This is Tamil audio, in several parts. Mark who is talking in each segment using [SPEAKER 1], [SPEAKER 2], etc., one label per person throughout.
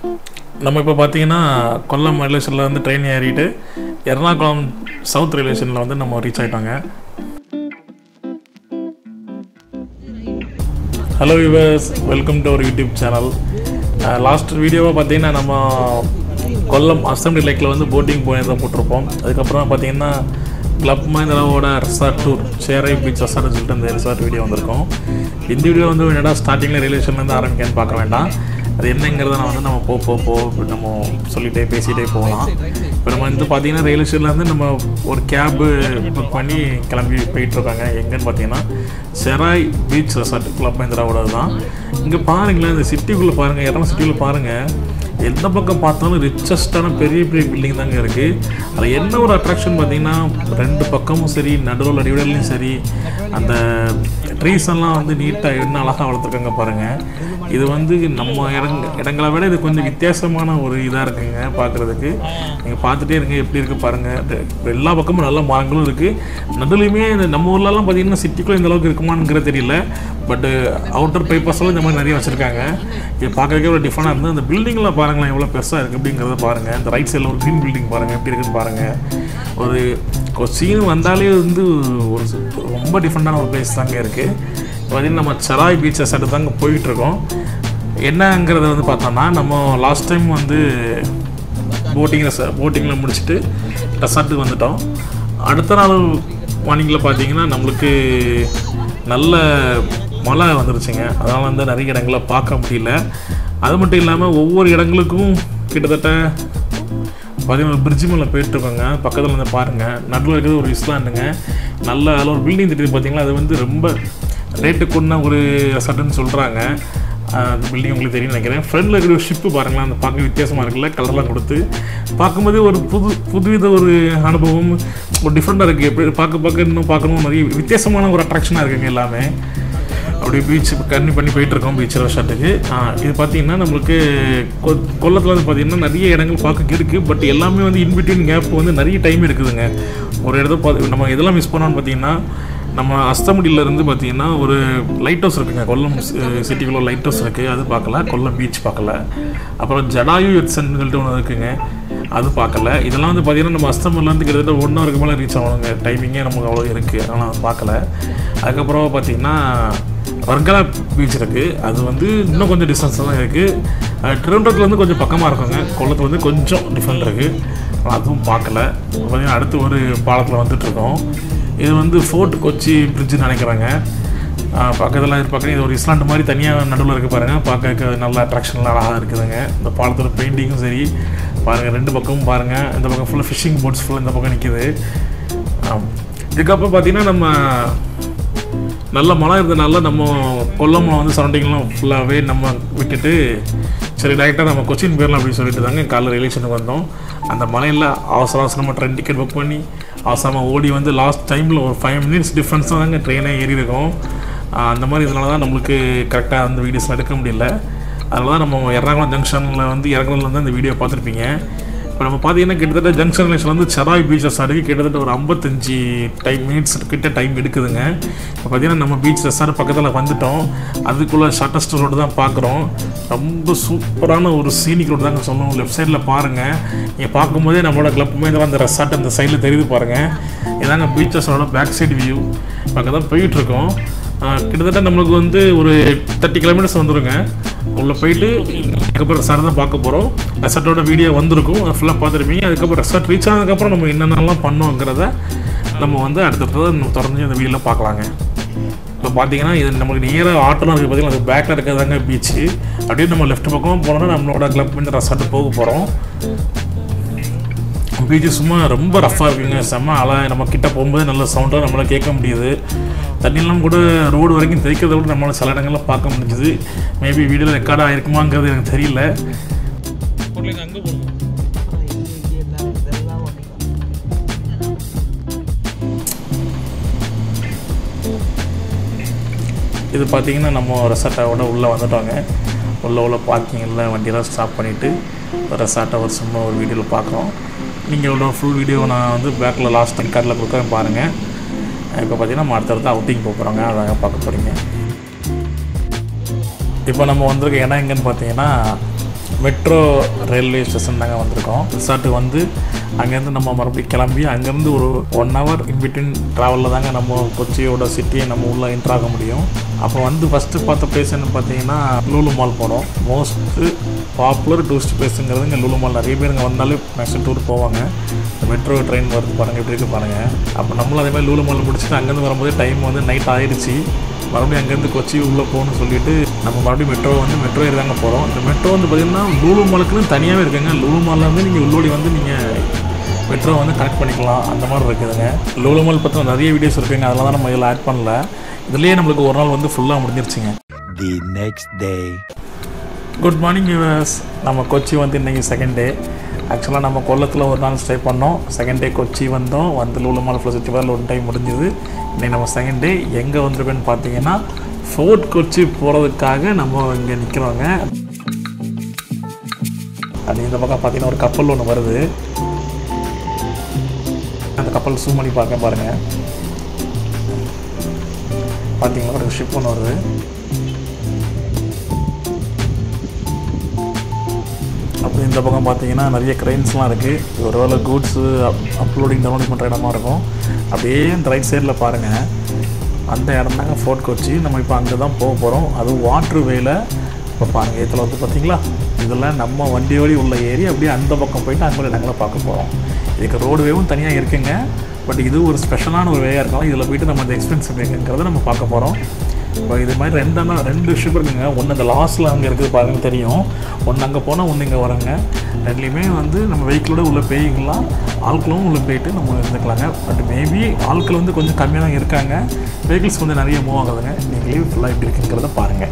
[SPEAKER 1] நம்ம இப்போ பார்த்தீங்கன்னா கொல்லம் ரயில்வே ஸ்டேஷனில் வந்து ட்ரெயின் ஏறிட்டு எர்ணாகுளம் சவுத் ரயில்வே ஸ்டேஷனில் வந்து நம்ம ரீச் ஆகிட்டாங்க hello viewers welcome to our YouTube channel last வீடியோவை பார்த்தீங்கன்னா நம்ம கொல்லம் அசம்பிளி லேக்கில் வந்து போட்டிங் போயிருந்தோம் போட்டிருப்போம் அதுக்கப்புறம் பார்த்தீங்கன்னா கிளப் மஹிந்திராவோட ரெசார்ட் டூர் சேரை பீச் ரெசார்ட்னு சொல்லிட்டு அந்த ரெசார்ட் வீடியோ வந்திருக்கோம் இந்த வீடியோ வந்து என்னடா ஸ்டார்டிங்கில் ரிலேஷன்லேருந்து ஆரம்பிக்கன்னு பார்க்க வேண்டாம் அது என்னங்கிறத நான் வந்து நம்ம போ போ போ அப்படின்னு நம்ம சொல்லிகிட்டே பேசிகிட்டே போகலாம் இப்போ நம்ம வந்து பார்த்தீங்கன்னா ரயில்வே ஸ்டேஷன்லேருந்து நம்ம ஒரு கேபு புக் பண்ணி கிளம்பி போயிட்டுருக்காங்க எங்கன்னு பார்த்தீங்கன்னா செராய் பீச் ரெசார்ட் கிளப் மஹிந்திராவோட தான் இங்கே பாருங்களேன் இந்த சிட்டிக்குள்ளே பாருங்கள் எத்தனை சிட்டிக்குள்ளே பாருங்கள் எந்த பக்கம் பார்த்தாலும் ரிச்சஸ்டான பெரிய பெரிய பில்டிங் தாங்க இருக்குது அதில் என்ன ஒரு அட்ராக்ஷன் பார்த்தீங்கன்னா ரெண்டு பக்கமும் சரி நடுவில் அடிவிடலையும் சரி அந்த ட்ரீஸ் எல்லாம் வந்து நீட்டாக என்ன அழகாக வளர்த்துருக்காங்க பாருங்கள் இது வந்து நம்ம இடங்க இடங்களை விட இது கொஞ்சம் வித்தியாசமான ஒரு இதாக இருக்குங்க பார்க்குறதுக்கு நீங்கள் பார்த்துட்டே இருங்க எப்படி இருக்குது பாருங்கள் எல்லா பக்கமும் நல்ல மரங்களும் இருக்குது நடுவுலையுமே இந்த நம்ம ஊர்லலாம் பார்த்தீங்கன்னா சிட்டிக்குள்ளே இந்த அளவுக்கு இருக்குமானுங்கிறது தெரியல பட்டு அவுட்டர் பைப்பர்ஸ்லாம் இந்த மாதிரி நிறைய வச்சுருக்காங்க இது பார்க்குறதுக்கே ஒரு டிஃப்ரெண்டாக இருந்து அந்த பில்டிங்லாம் பாருங்களேன் எவ்வளோ பெருசாக இருக்குது அப்படிங்கிறத பாருங்கள் இந்த ரைட் சைடில் ஒரு க்ரீன் பில்டிங் பாருங்கள் எப்படி இருக்குன்னு பாருங்கள் ஒரு ஒரு சீன் வந்தாலே வந்து ஒரு ரொம்ப டிஃப்ரெண்டான ஒரு பிளேஸ் தாங்க இருக்குது பார்த்தீங்கன்னா நம்ம செராய் பீச் ரெசார்ட் தாங்க போயிட்டுருக்கோம் என்னங்கிறத வந்து பார்த்தோம்னா நம்ம லாஸ்ட் டைம் வந்து போட்டிங் போட்டிங்கில் முடிச்சுட்டு ரெசார்ட்டுக்கு வந்துட்டோம் அடுத்த நாள் மார்னிங்கில் பார்த்தீங்கன்னா நம்மளுக்கு நல்ல மழை வந்துருச்சுங்க அதனால் வந்து நிறைய இடங்களை பார்க்க முடியல அது மட்டும் இல்லாமல் ஒவ்வொரு இடங்களுக்கும் கிட்டத்தட்ட பார்த்தீங்கன்னா பிரிட்ஜ் மேலே போயிட்டுருக்கோங்க பக்கத்தில் வந்து பாருங்கள் நடுவில் இருக்கிறது ஒரு இஸ்லாண்டுங்க நல்ல அதில் ஒரு பில்டிங் தெரியுது பார்த்தீங்களா அது வந்து ரொம்ப ரேட்டு கொண்ட ஒரு ரெசார்ட்டுன்னு சொல்கிறாங்க அந்த பில்டிங் உங்களுக்கு தெரியும் நினைக்கிறேன் ஃப்ரண்டில் இருக்கிற ஒரு ஷிப்பு பாருங்களேன் அந்த பார்க்க வித்தியாசமாக இருக்குல்ல கலர்லாம் கொடுத்து பார்க்கும்போது ஒரு புது புதுவித ஒரு அனுபவம் ஒரு டிஃப்ரெண்ட்டாக இருக்குது எப்படி பார்க்க பார்க்க இன்னும் பார்க்கணும் நிறைய வித்தியாசமான ஒரு அட்ராக்ஷனாக இருக்குங்க எல்லாமே அப்படியே பீச் கன்னி பண்ணி போயிட்டுருக்கோம் பீச் ரெசார்ட்டுக்கு இது பார்த்தீங்கன்னா நம்மளுக்கு கொ கொல்லத்தில் வந்து பார்த்தீங்கன்னா நிறைய இடங்கள் பார்க்க இருக்குது பட் எல்லாமே வந்து இன்பிட்வீன் கேப் வந்து நிறைய டைம் இருக்குதுங்க ஒரு இடத்த பார்த்து நம்ம எதெல்லாம் மிஸ் பண்ணோம்னு பார்த்தீங்கன்னா நம்ம அஸ்தமுடியிலேருந்து பார்த்தீங்கன்னா ஒரு லைட் ஹவுஸ் இருக்குங்க கொல்லம் சிட்டிக்குள்ள லைட் ஹவுஸ் இருக்குது அது பார்க்கல கொல்லம் பீச் பார்க்கல அப்புறம் ஜடாயு எட்சன் சொல்லிட்டு ஒன்று இருக்குங்க அது பார்க்கல இதெல்லாம் வந்து பார்த்தீங்கன்னா நம்ம அஸ்தமர்லேருந்து கிட்டத்தட்ட ஒன் ஹவருக்கு மேலே ரீச் ஆகணுங்க டைமிங்கே நமக்கு அவ்வளோ இருக்குது அதனால் அதை பார்க்கல அதுக்கப்புறம் பார்த்தீங்கன்னா வர்கலா பீச் இருக்குது அது வந்து இன்னும் கொஞ்சம் டிஸ்டன்ஸ் தான் இருக்குது திருவனந்தபுரத்துலேருந்து கொஞ்சம் பக்கமாக இருக்குங்க கொல்லத்தில் வந்து கொஞ்சம் டிஃப்ரெண்ட் இருக்குது அதுவும் பார்க்கல பார்த்தீங்கன்னா அடுத்து ஒரு பாலத்தில் வந்துட்டுருக்கோம் இது வந்து ஃபோர்ட் கொச்சி பிரிட்ஜுன்னு நினைக்கிறாங்க பக்கத்தில் இது பக்கம் இது ஒரு இஸ்லாண்டு மாதிரி தனியாக நடுவில் இருக்குது பாருங்கள் பார்க்க நல்ல அட்ராக்ஷன்லாம் அழகாக இருக்குதுங்க இந்த பாலத்தோட பெயிண்டிங்கும் சரி பாருங்கள் ரெண்டு பக்கமும் பாருங்கள் இந்த பக்கம் ஃபுல்லாக ஃபிஷிங் போட்ஸ் ஃபுல்லாக இந்த பக்கம் நிற்கிது இதுக்கப்புறம் பார்த்திங்கன்னா நம்ம நல்ல மழை இருந்தனால நம்ம கொல்லம்ல வந்து சரௌண்டிங்லாம் ஃபுல்லாகவே நம்ம விட்டுட்டு சரி டேரெக்டாக நம்ம கொச்சின் போயிடலாம் அப்படின்னு சொல்லிட்டு தாங்க காலைல ரிலேஷனுக்கு வந்தோம் அந்த மலையில் அவசர அவசரமாக ட்ரெயின் டிக்கெட் புக் பண்ணி அவசரமாக ஓடி வந்து லாஸ்ட் டைமில் ஒரு ஃபைவ் மினிட்ஸ் டிஃப்ரென்ஸ் தான் தாங்க ட்ரெயினே ஏறி இருக்கோம் அந்த மாதிரி இதனால தான் நம்மளுக்கு கரெக்டாக அந்த வீடியோஸ்லாம் எடுக்க முடியல அதனால தான் நம்ம எர்ணாகுளம் ஜங்ஷனில் வந்து இறங்குறதுலேருந்து இந்த வீடியோ பார்த்துருப்பீங்க இப்போ நம்ம பார்த்தீங்கன்னா கிட்டத்தட்ட ஜங்ஷன் ரிலேஷன் வந்து செராய் பீச்சஸ் அடுக்கு கிட்டத்தட்ட ஒரு ஐம்பத்தஞ்சு டைம் மினிட்ஸ் கிட்ட டைம் எடுக்குதுங்க இப்போ பார்த்தீங்கன்னா நம்ம பீச் ரெசார்ட் பக்கத்தில் வந்துட்டோம் அதுக்குள்ளே ஷார்ட்டஸ்ட் ரோடு தான் பார்க்குறோம் ரொம்ப சூப்பரான ஒரு சீனிக் ரோடு தாங்க சொல்லணும் லெஃப்ட் சைடில் பாருங்கள் நீங்கள் பார்க்கும்போதே நம்மளோட கிளப்புமே அந்த ரெசார்ட் அந்த சைடில் தெரியுது பாருங்கள் இதாங்க பீச்சஸோட பேக் சைடு வியூ பக்கம் தான் போயிட்டுருக்கோம் கிட்டத்தட்ட நம்மளுக்கு வந்து ஒரு தேர்ட்டி கிலோமீட்டர்ஸ் வந்துருங்க உள்ளே போயிட்டு அதுக்கப்புறம் ரெசார்ட் தான் பார்க்க போகிறோம் ரெசார்ட்டோட வீடியோ வந்திருக்கும் அதை ஃபுல்லாக பார்த்துருப்பீங்க அதுக்கப்புறம் ரெசார்ட் ரீச் ஆனதுக்கப்புறம் நம்ம என்னென்னலாம் பண்ணோங்கிறத நம்ம வந்து அடுத்தது நம்ம தொடர்ந்து அந்த வீடியோவில் பார்க்கலாங்க இப்போ பார்த்தீங்கன்னா இது நம்மளுக்கு நியராக ஆட்டோலாம் இருக்குது பார்த்தீங்கன்னா அது பேக்கில் இருக்கிறதாங்க பீச்சு அப்படியே நம்ம லெஃப்ட் பக்கம் போனோம்னா நம்மளோட கிளப் இந்த ரெசார்ட்டு போக போகிறோம் பீச்சு சும்மா ரொம்ப ரஃப்பாக இருக்குங்க செம்ம அலை நம்ம கிட்ட போகும்போது நல்ல சவுண்டாக நம்மளால் கேட்க முடியுது தண்ணியெல்லாம் கூட ரோடு வரைக்கும் தெரிக்கிறத விட நம்மளால் சில இடங்கள்லாம் பார்க்க முடிஞ்சுது மேபி வீடியோவில் ரெக்கார்ட் ஆகிருக்குமாங்கிறது எனக்கு தெரியல அங்கே போகணும் இது பார்த்தீங்கன்னா நம்ம ரெசார்ட்டோட உள்ளே வந்துட்டோங்க உள்ள உள்ள பார்க்கிங்கில் வண்டியெல்லாம் ஸ்டாப் பண்ணிவிட்டு ரெசார்ட்டை ஒரு சும்மா ஒரு வீடியோவில் பார்க்குறோம் நீங்கள் உள்ள ஃபுல் வீடியோ நான் வந்து பேக்கில் லாஸ்ட் டைம் கார்டில் கொடுக்குறேன் பாருங்கள் இப்போ பார்த்தீங்கன்னா நம்ம அடுத்தடுத்து அவுட்டிங் போக போகிறோங்க அழகாக பார்க்க போகிறீங்க இப்போ நம்ம வந்திருக்க இடம் எங்கன்னு பார்த்தீங்கன்னா மெட்ரோ ரயில்வே ஸ்டேஷன் தாங்க வந்திருக்கோம் ரிசார்ட்டுக்கு வந்து அங்கேருந்து நம்ம மறுபடியும் கிளம்பி அங்கேருந்து ஒரு ஒன் ஹவர் இன்பிட்வீன் ட்ராவலில் தாங்க நம்ம கொச்சியோட சிட்டியை நம்ம உள்ளே என்ட்ரு ஆக முடியும் அப்போ வந்து ஃபஸ்ட்டு பார்த்த பிளேஸ் என்ன பார்த்தீங்கன்னா லூலு மால் போனோம் மோஸ்ட்டு பாப்புலர் டூரிஸ்ட் பிளேஸுங்கிறது இங்கே லூலு மால் நிறைய பேர் இங்கே வந்தாலே நெக்ஸ்ட் டூர் போவாங்க இந்த மெட்ரோ ட்ரெயின் வருது பாருங்கள் எப்படி இருக்கு பாருங்கள் அப்போ நம்மளும் அதே மாதிரி லூலு மால் முடிச்சுட்டு அங்கேருந்து வரும்போது டைம் வந்து நைட் ஆயிடுச்சு மறுபடியும் அங்கேருந்து கொச்சி உள்ளே போகணும்னு சொல்லிட்டு நம்ம மறுபடியும் மெட்ரோ வந்து மெட்ரோ ஏறி தாங்க போகிறோம் இந்த மெட்ரோ வந்து பார்த்திங்கன்னா லூலு மாலுக்குன்னு தனியாகவே இருக்குங்க லூலு மாலில் வந்து நீங்கள் உள்ளோடி வந்து நீங்கள் மெட்ரோ வந்து கனெக்ட் பண்ணிக்கலாம் அந்த மாதிரி இருக்குதுங்க லூலு மால் பற்றின நிறைய வீடியோஸ் இருக்குங்க அதெல்லாம் தான் நம்ம இதில் ஆட் பண்ணல இதுலேயே நம்மளுக்கு ஒரு நாள் வந்து ஃபுல்லாக முடிஞ்சிருச்சுங்க
[SPEAKER 2] the next day.
[SPEAKER 1] Good morning viewers நம்ம கொச்சி வந்து இன்றைக்கி செகண்ட் டே ஆக்சுவலாக நம்ம கொல்லத்தில் ஒரு நாள் ஸ்டே பண்ணோம் செகண்ட் டே கொச்சி வந்தோம் வந்து லூலமால் ஃபுல்லாக சுற்றி வரல ஒரு டைம் முடிஞ்சுது இன்றைக்கி நம்ம செகண்ட் டே எங்கே வந்திருக்கோன்னு பார்த்தீங்கன்னா ஃபோர்ட் கொச்சி போகிறதுக்காக நம்ம இங்கே நிற்கிறோங்க அது இந்த பக்கம் பார்த்தீங்கன்னா ஒரு கப்பல் ஒன்று வருது அந்த கப்பல் zoom பண்ணி பார்க்க பாருங்கள் பார்த்தீங்களா ஒரு ஷிப் ஒன்று வருது அப்படி இந்த பக்கம் பார்த்தீங்கன்னா நிறைய க்ரைன்ஸ்லாம் இருக்குது ஒரு வேளை கூட்ஸு அப்லோடிங் டவுன்லோட் பண்ணுற இடமா இருக்கும் அப்படியே இந்த ரைட் சைடில் பாருங்கள் அந்த இடம் தாங்க ஃபோர்ட் கொச்சி நம்ம இப்போ அங்கே தான் போக போகிறோம் அதுவும் வாட்ரு வேல இப்போ பாருங்கள் இதில் வந்து பார்த்தீங்களா இதெல்லாம் நம்ம வண்டி வழி உள்ள ஏறி அப்படியே அந்த பக்கம் போயிட்டு அங்கே இடங்களை பார்க்க போகிறோம் இதுக்கு ரோடு வேவும் தனியாக இருக்குங்க பட் இது ஒரு ஸ்பெஷலான ஒரு வேயாக இருக்கும் இதில் போயிட்டு நம்ம அந்த எக்ஸ்பென்ஸ் எப்படிங்கிறத நம்ம பார்க்க போகிறோம் இப்போ இது மாதிரி ரெண்டானா ரெண்டு ஷிப் இருக்குங்க ஒன்று அந்த லாஸ்ட்டில் அங்கே இருக்குது பாருங்க தெரியும் ஒன்று அங்கே போனால் ஒன்று இங்கே வரங்க ரெண்டுலேயுமே வந்து நம்ம வெஹிக்கிளோட உள்ளே போய்க்கலாம் ஆட்களும் உள்ளே போயிட்டு நம்ம இருந்துக்கலாங்க பட் மேபி ஆட்கள் வந்து கொஞ்சம் கம்மியாக தான் இருக்காங்க வெஹிக்கிள்ஸ் கொஞ்சம் நிறைய மூவ் ஆகுதுங்க நீங்களே ஃபுல்லாக எப்படி இருக்குங்கிறத பாருங்கள்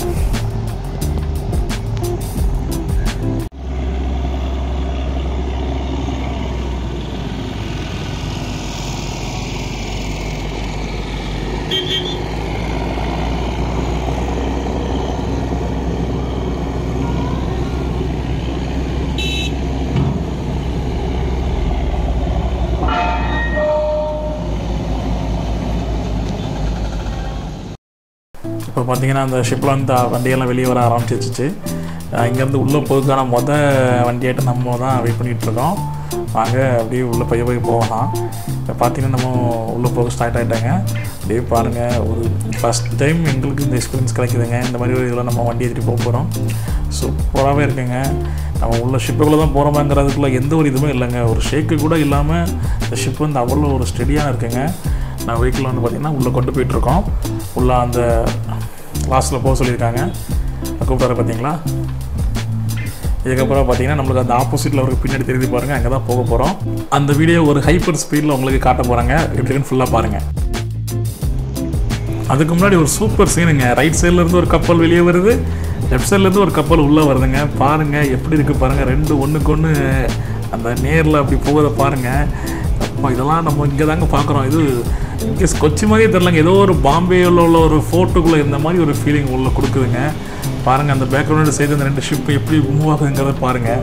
[SPEAKER 1] இப்போ பார்த்தீங்கன்னா அந்த ஷிப்பில் வந்து வண்டியெல்லாம் வெளியே வர ஆரம்பிச்சிருச்சு இங்கேருந்து உள்ளே போகிறதுக்கான மொதல் வண்டியாட்ட நம்ம தான் வெயிட் பண்ணிகிட்டு இருக்கோம் வாங்க அப்படியே உள்ளே போய் போய் போகலாம் இப்போ பார்த்தீங்கன்னா நம்ம உள்ளே போக ஸ்டார்ட் ஆகிட்டாங்க அப்படியே பாருங்கள் ஒரு ஃபஸ்ட் டைம் எங்களுக்கு இந்த எக்ஸ்பீரியன்ஸ் கிடைக்குதுங்க இந்த மாதிரி ஒரு இதில் நம்ம வண்டி ஏற்றிட்டு போக போகிறோம் சூப்பராகவே இருக்குங்க நம்ம உள்ள ஷிப்புக்குள்ளே தான் போகிறோமாங்கிறதுக்குள்ள எந்த ஒரு இதுவுமே இல்லைங்க ஒரு ஷேக்கு கூட இல்லாமல் இந்த ஷிப் வந்து அவ்வளோ ஒரு ஸ்டெடியாக இருக்குங்க நான் வெஹிக்கிள் வந்து பார்த்திங்கன்னா உள்ளே கொண்டு போயிட்டுருக்கோம் உள்ளே அந்த லாஸ்ட்டில் போக சொல்லியிருக்காங்க கூப்பிட்டாரு பார்த்தீங்களா இதுக்கப்புறம் பார்த்தீங்கன்னா நம்மளுக்கு அந்த ஆப்போசிட்டில் அவருக்கு பின்னாடி தெரிஞ்சு பாருங்கள் அங்கே தான் போக போகிறோம் அந்த வீடியோ ஒரு ஹைப்பர் ஸ்பீடில் உங்களுக்கு காட்ட போகிறாங்க எப்படின்னு ஃபுல்லாக பாருங்கள் அதுக்கு முன்னாடி ஒரு சூப்பர் சீனுங்க ரைட் சைட்லேருந்து ஒரு கப்பல் வெளியே வருது லெஃப்ட் சைட்லேருந்து ஒரு கப்பல் உள்ளே வருதுங்க பாருங்கள் எப்படி இருக்குது பாருங்கள் ரெண்டு ஒன்றுக்கு ஒன்று அந்த நேரில் அப்படி போகிறத பாருங்கள் அப்பா இதெல்லாம் நம்ம இங்கே தாங்க பார்க்குறோம் இது இங்கே கொச்சி மாதிரியே தெரிலங்க ஏதோ ஒரு பாம்பேயில் உள்ள ஒரு ஃபோர்ட்டுக்குள்ளே இந்த மாதிரி ஒரு ஃபீலிங் உள்ள கொடுக்குதுங்க பாருங்கள் அந்த பேக்ரவுண்டோட செய்து அந்த ரெண்டு ஷிப் எப்படி மூவ் ஆகுதுங்கிறத பாருங்கள்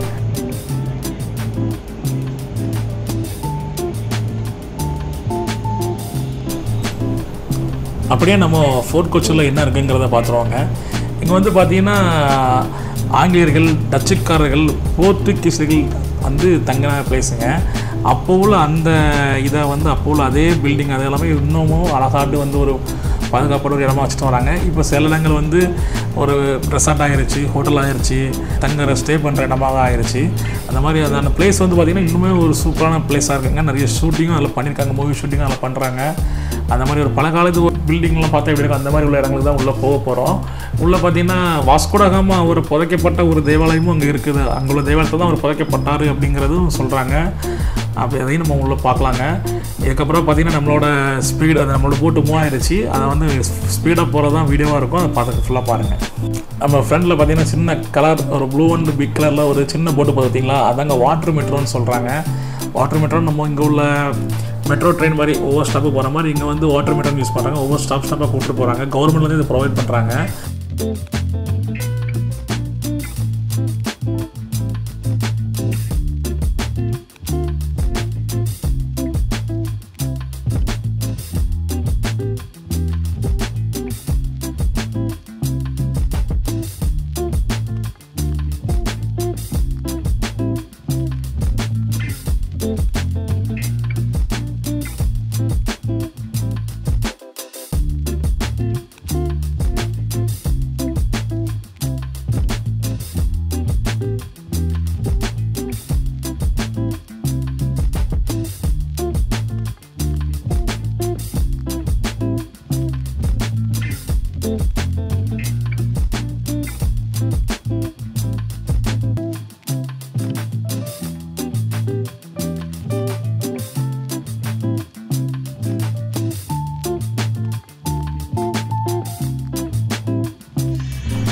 [SPEAKER 1] அப்படியே நம்ம ஃபோர்ட் கொச்சியில் என்ன இருக்குங்கிறத பார்த்துருவாங்க இங்கே வந்து பார்த்தீங்கன்னா ஆங்கிலேயர்கள் டச்சுக்காரர்கள் போர்த்துகீஸர்கள் வந்து தங்கின பிளேஸுங்க அப்போ உள்ள அந்த இதை வந்து அப்போ உள்ள அதே பில்டிங் அது எல்லாமே இன்னமும் அழகாட்டு வந்து ஒரு பாதுகாப்போட ஒரு இடமா வச்சுட்டு வராங்க இப்போ சில இடங்கள் வந்து ஒரு ரெசார்ட் ஆகிருச்சு ஹோட்டல் ஆகிருச்சு தங்குற ஸ்டே பண்ணுற இடமாக ஆகிருச்சு அந்த மாதிரி அது அந்த பிளேஸ் வந்து பார்த்திங்கன்னா இன்னுமே ஒரு சூப்பரான பிளேஸாக இருக்குங்க நிறைய ஷூட்டிங்கும் அதில் பண்ணியிருக்காங்க மூவி ஷூட்டிங்கும் அதில் பண்ணுறாங்க அந்த மாதிரி ஒரு பல காலத்து ஒரு பில்டிங்லாம் பார்த்தா எப்படி இருக்கும் அந்த மாதிரி உள்ள இடங்களுக்கு தான் உள்ளே போக போகிறோம் உள்ளே பார்த்தீங்கன்னா வாஸ்கோடகாமா அவர் புதைக்கப்பட்ட ஒரு தேவாலயமும் அங்கே இருக்குது அங்கே உள்ள தேவாலயத்தில் தான் அவர் புதைக்கப்பட்டார் அப்படிங்கிறதும் சொல்கிறாங்க அப்படி அதையும் நம்ம உள்ளே பார்க்கலாங்க இதுக்கப்புறம் பார்த்தீங்கன்னா நம்மளோட ஸ்பீடு அது நம்மளோட போட்டு மூவ் ஆயிடுச்சு அதை வந்து ஸ்பீடாக போகிறது தான் வீடியோவாக இருக்கும் அதை பார்த்து ஃபுல்லாக பாருங்கள் நம்ம ஃப்ரெண்டில் பார்த்தீங்கன்னா சின்ன கலர் ஒரு ப்ளூ அண்ட் பிக் கலரில் ஒரு சின்ன போட்டு பார்த்தீங்களா அதாங்க வாட்டர் மெட்ரோன்னு சொல்கிறாங்க வாட்டர் மெட்ரோ நம்ம இங்கே உள்ள மெட்ரோ ட்ரெயின் மாதிரி ஒவ்வொரு ஸ்டாப்பு போகிற மாதிரி இங்கே வந்து வாட்டர் மெட்ரோன் யூஸ் பண்ணுறாங்க ஒவ்வொரு ஸ்டாப் ஸ்டாப்பாக கூப்பிட்டு போகிறாங்க கவர்மெண்ட்லேருந்து இதை ப்ரொவைட் பண்ணுறாங்க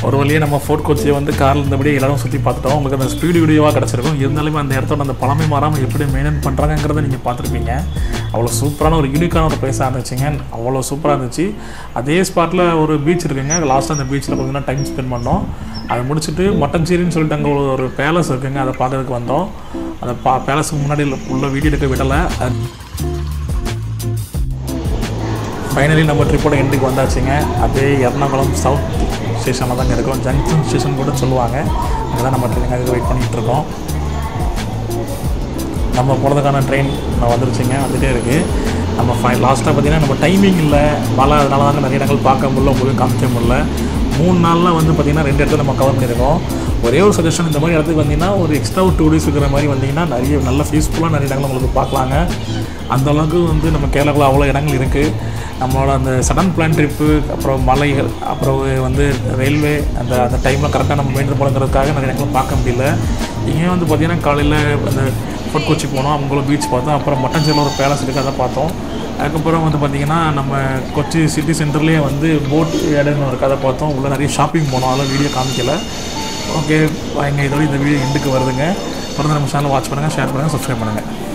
[SPEAKER 1] ஒரு வழியே நம்ம ஃபோர்ட் கொச்சியை வந்து காரில் இருந்தபடியே எல்லாரும் சுற்றி பார்த்துட்டோம் உங்களுக்கு அந்த ஸ்பீடு வீடியோவாக கிடச்சிருக்கும் இருந்தாலுமே அந்த இடத்தோட அந்த பழமை மாறாமல் எப்படி மெயின்டைன் பண்ணுறாங்கிறத நீங்கள் பார்த்துருப்பீங்க அவ்வளோ சூப்பரான ஒரு யூனிக்கான ஒரு பிளேஸாக இருந்துச்சுங்க அவ்வளோ சூப்பராக இருந்துச்சு அதே ஸ்பாட்டில் ஒரு பீச் இருக்குங்க லாஸ்ட்டாக அந்த பீச்சில் பார்த்தீங்கன்னா டைம் ஸ்பெண்ட் பண்ணோம் அதை முடிச்சுட்டு மட்டஞ்சேரின்னு சொல்லிட்டு அங்கே ஒரு பேலஸ் இருக்குங்க அதை பார்க்கறதுக்கு வந்தோம் அந்த பா பேலஸுக்கு முன்னாடி உள்ள வீடியோ எடுக்க விடலை அது ஃபைனலி நம்ம ட்ரிப்போட எண்டுக்கு வந்தாச்சுங்க அதே எர்ணாகுளம் சவுத் ஸ்டேஷனில் தாங்க இருக்கோம் ஜங்ஷன் ஸ்டேஷன் கூட சொல்லுவாங்க அங்கே தான் நம்ம ட்ரெயினுக்காக வெயிட் பண்ணிகிட்டு இருக்கோம் நம்ம போகிறதுக்கான ட்ரெயின் வந்துருச்சுங்க வந்துகிட்டே இருக்குது நம்ம ஃபை லாஸ்ட்டாக பார்த்தீங்கன்னா நம்ம டைமிங் இல்லை மழை அதனால தாங்க நிறைய இடங்கள் பார்க்க முடியல உங்களுக்கு காமிக்க முடியல மூணு நாளில் வந்து பார்த்திங்கன்னா ரெண்டு இடத்துல நம்ம கவர் பண்ணியிருக்கோம் ஒரே ஒரு சஜஷன் இந்த மாதிரி இடத்துக்கு வந்தீங்கன்னா ஒரு எக்ஸ்ட்ரா ஒரு டூ டேஸ் இருக்கிற மாதிரி வந்தீங்கன்னா நிறைய நல்ல பீஸ்ஃபுல்லாக நிறைய இடங்கள் உங்களுக்கு பார்க்கலாங்க அந்த அளவுக்கு வந்து நம்ம கேரளாவில் அவ்வளோ இடங்கள் இருக்குது நம்மளோட அந்த சடன் பிளான் ட்ரிப்பு அப்புறம் மலைகள் அப்புறம் வந்து ரயில்வே அந்த அந்த டைமில் கரெக்டாக நம்ம மெயின்டைன் பண்ணுறதுக்காக நிறைய இடங்கள் பார்க்க முடியல இங்கே வந்து பார்த்திங்கன்னா காலையில் அந்த ஃபோர்ட் கொச்சி போனோம் அவங்களும் பீச் பார்த்தோம் அப்புறம் மட்டஞ்சேரியில் ஒரு பேலஸ் இருக்குது அதை பார்த்தோம் அதுக்கப்புறம் வந்து பார்த்திங்கன்னா நம்ம கொச்சி சிட்டி சென்டர்லேயே வந்து போட் இடம்னு ஒரு கதை பார்த்தோம் உள்ள நிறைய ஷாப்பிங் போனோம் அதெல்லாம் வீடியோ காமிக்கல ஓகே எங்கள் இதோட இந்த வீடியோ எண்டுக்கு வருதுங்க தொடர்ந்து நம்ம சேனல் வாட்ச் பண்ணுங்கள் ஷேர் பண்ணுங்கள் சப்ஸ்கிரைப் பண்ணுங்கள்